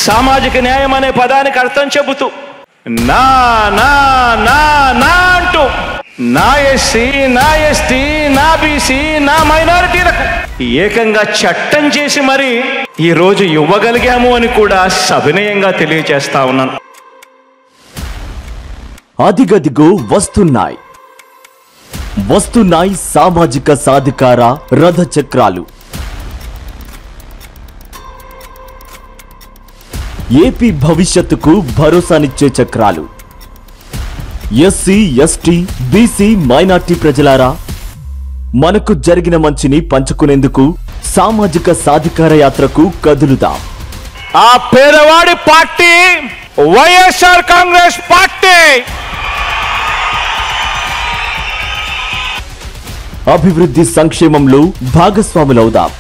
సామాజిక న్యాయం అనే పదానికి అర్థం చెబుతూ నా నా నా నా అంటూ నా ఎస్సీ నా ఎస్టీ నా బీసీ నా మైనారిటీలకు ఏకంగా చట్టం చేసి మరి ఈ రోజు ఇవ్వగలిగాము అని కూడా సవినయంగా తెలియజేస్తా ఉన్నాను అదిగదిగో వస్తున్నాయి వస్తున్నాయి సామాజిక సాధికార రథ చక్రాలు ఏపీ భవిష్యత్తుకు భరోసానిచ్చే చక్రాలు ఎస్సీ ఎస్టీ బీసీ మైనార్టీ ప్రజలారా మనకు జరిగిన మంచిని పంచుకునేందుకు సామాజిక సాధికార యాత్రకు కదులుదాం ఆ పేదవాడి పార్టీ వైఎస్ఆర్ కాంగ్రెస్ పార్టీ అభివృద్ధి సంక్షేమంలో భాగస్వాములవుదాం